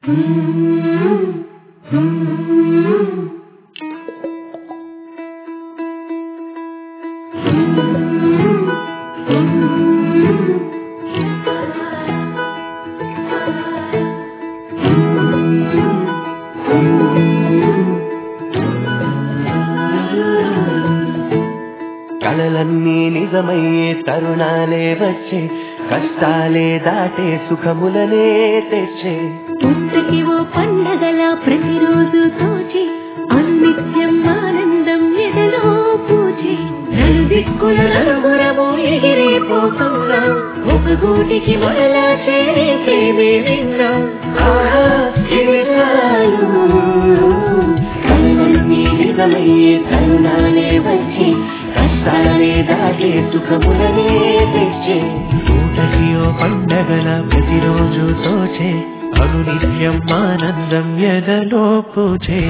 కలలన్నీ నిజమయ్యే తరుణాలే వచ్చే కష్టాలే దాటే సుఖములనే తెచ్చే పుట్టకి ఓ పండగల ప్రతిరోజు తోచి అనునిత్యం ఆనందం ఎదలో పూచి నలుదిక్కుల నలుగురము ఎగిరే పోతున్నా ఒక గూటికి మొదలా చేరే ప్రేమే విన్నా ఆహా, ఇది చాలు. కలలన్నీ నిజమయ్యే తరుణాలే వచ్చే కష్టాలే దాటే సుఖములనే తెచ్చే పూటకి ఓ పండగల ప్రతిరోజు తోచే అనునిత్యం ఆనందం ఎదలో పూచే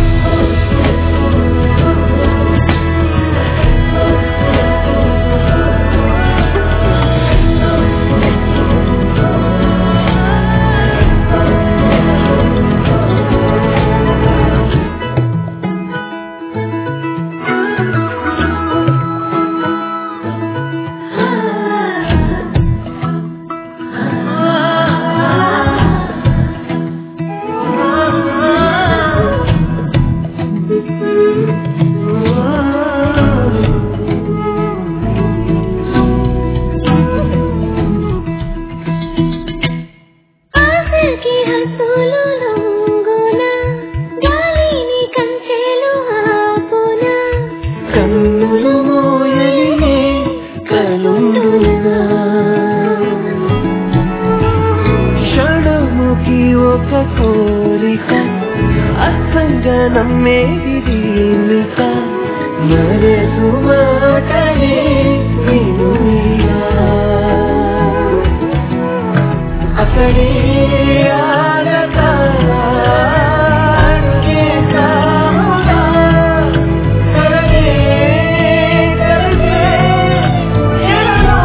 ఆశకి హద్దులు లొంగున గాలిని కంచెలు ఆపున కన్నులు మోయలినే కలుండునా క్షణముకి ఒక కోరిక అర్థంగా నమ్మేది దీనిక మనసు మాటలే వినునియా అక్కడే ఆగతా అంకితాముగా కలలే కలిసే ఎడలో.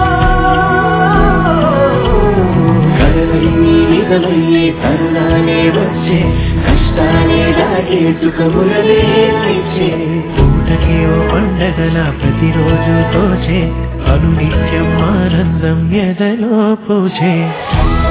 కలలన్నీ నిజమయ్యే తరుణాలే వచ్చే కష్టాలే దాటే సుఖములనే తెచ్చే పూటకి ఓ పండగల ప్రతిరోజు తోచే అనునిత్యం ఆనందం ఎదలో పూచే